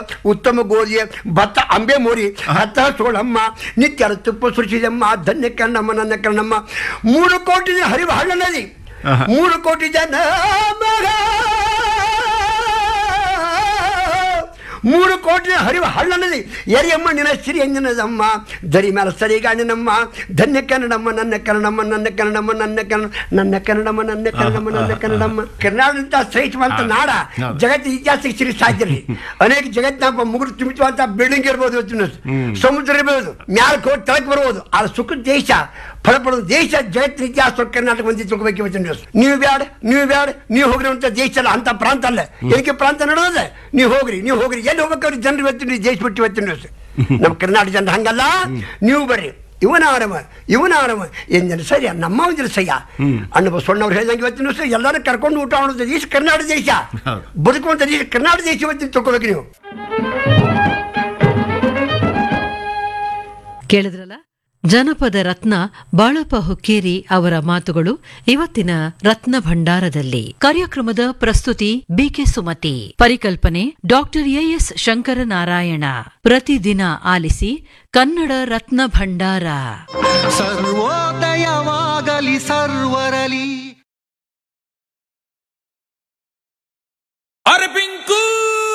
ಉತ್ತಮ ಗೋಧಿ ಭತ್ತ ಅಂಬೆ ಮೋರಿ ಹತ್ತ ಸೋಳಮ್ಮ ನಿತ್ಯರ ತುಪ್ಪ ಸುರಿಸಿದಮ್ಮ ಧನ್ಯ ಕಣ್ಣಮ್ಮ ನನ್ನ ಕಣ್ಣಮ್ಮ ಮೂರು ಕೋಟಿ ಹರಿವ ಹಳ್ಳ ನದಿ ಆಹಾ. ಮೂರು ಕೋಟಿ ಜನ ಮಗ ಮೂರು ಕೋಟಿ ಹರಿವ ಹಳ್ಳ ನದಿ ಎರಿಯಮ್ಮ ನಿನ್ನ ಸಿರಿ ಎಂಜಿನದಮ್ಮ ದರಿ ಮೇಲೆ ಸರಿಗಾಣಿನಮ್ಮ ಧನ್ಯ ಕನ್ನಡಮ್ಮ ನನ್ನ ಕನ್ನಡಮ್ಮ ನನ್ನ ಕನ್ನಡಮ್ಮ ನನ್ನ ಕನ್ನಡ ನನ್ನ ಕನ್ನಡಮ್ಮ ನನ್ನ ಕನ್ನಡಮ್ಮ ನನ್ನ ಕನ್ನಡಮ್ಮ ಕರ್ನಾಟಕ ಶ್ರೇಷ್ಠವಂತ ನಾಡ ಹೌದು. ಜಗತ್ತಿನ ಇತಿಹಾಸಕ್ಕೆ ಸಿರಿ ಸಾಧ್ಯ ರೀ ಅನೇಕ ಜಗತ್ತಿನ ಮುಗುರು ತುಂಬಿಸುವಂತ ಬಿಲ್ಡಿಂಗ್ ಇರ್ಬೋದು ಇವತ್ತಿನ ಸಮುದ್ರ ಇರ್ಬೋದು ಮ್ಯಾಲ ಹೋಗಿ ತಳಕ್ ಬರ್ಬೋದು ಆ ಸುಖ ದೇಶ ಫಲಪಡೋದು ದೇಶ ಜಗತ್ತಿನ ಇತಿಹಾಸ ಕರ್ನಾಟಕ ಮಂದಿ ತಿಳ್ಕೊಬೇಕು ಇವತ್ತಿನ ದಿವಸ ನೀವು ಬ್ಯಾಡ ನೀವು ಬ್ಯಾಡ ನೀವು ಹೋಗಿರುವಂತ ದೇಶ ಅಲ್ಲ ಅಂತ ಪ್ರಾಂತ ಅಲ್ಲ ಏನಕ್ಕೆ ಪ್ರಾಂತ ನಡೆಯೋದೆ ನೀವು ಹೋಗ್ರಿ ನೀವು ಹೋಗ್ರಿ ಎಲ್ಲಿ ಹೋಗ್ಬೇಕಾದ್ರೆ ಜನರು ಇವತ್ತಿನ ದೇಶ ಬಿಟ್ಟು ಇವತ್ತಿನ ದಿವಸ ನಮ್ಮ ಕರ್ನಾಟಕ ಜನರು ಹಂಗಲ್ಲ ನೀವು ಬರ್ರಿ ಇವನ ಆರಮ ಇವನ ಆರಮ ಎಂಜನ ಸರಿ ನಮ್ಮ ಒಂದಿನ ಸಯ್ಯ ಅಣ್ಣ ಬಸವಣ್ಣವ್ರು ಹೇಳಿದಂಗೆ ಇವತ್ತಿನ ದಿವಸ ಎಲ್ಲರೂ ಕರ್ಕೊಂಡು ಊಟ ಮಾಡೋದು ದೇಶ ಕರ್ನಾಟಕ ದೇಶ ಹೌದು. ಬದುಕುವಂತ ದೇಶ ಕರ್ನಾಟಕ ದೇಶ ಇವತ್ತಿನ ತಿಳ್ಕೊಬೇಕು ನೀವು ಕೇಳಿದ್ರಲ್ಲ ಜನಪದ ರತ್ನ ಬಾಳಪ್ಪ ಹುಕ್ಕೇರಿ ಅವರ ಮಾತುಗಳು ಇವತ್ತಿನ ರತ್ನ ಭಂಡಾರದಲ್ಲಿ ಕಾರ್ಯಕ್ರಮದ ಪ್ರಸ್ತುತಿ ಬಿಕೆ ಸುಮತಿ ಪರಿಕಲ್ಪನೆ ಡಾಕ್ಟರ್ ಎಎಸ್ ಶಂಕರನಾರಾಯಣ ಪ್ರತಿದಿನ ಆಲಿಸಿ ಕನ್ನಡ ರತ್ನ ಭಂಡಾರ ಸರ್ವೋದಯವಾಗಲಿ ಸರ್ವರಲಿ ಅರೆ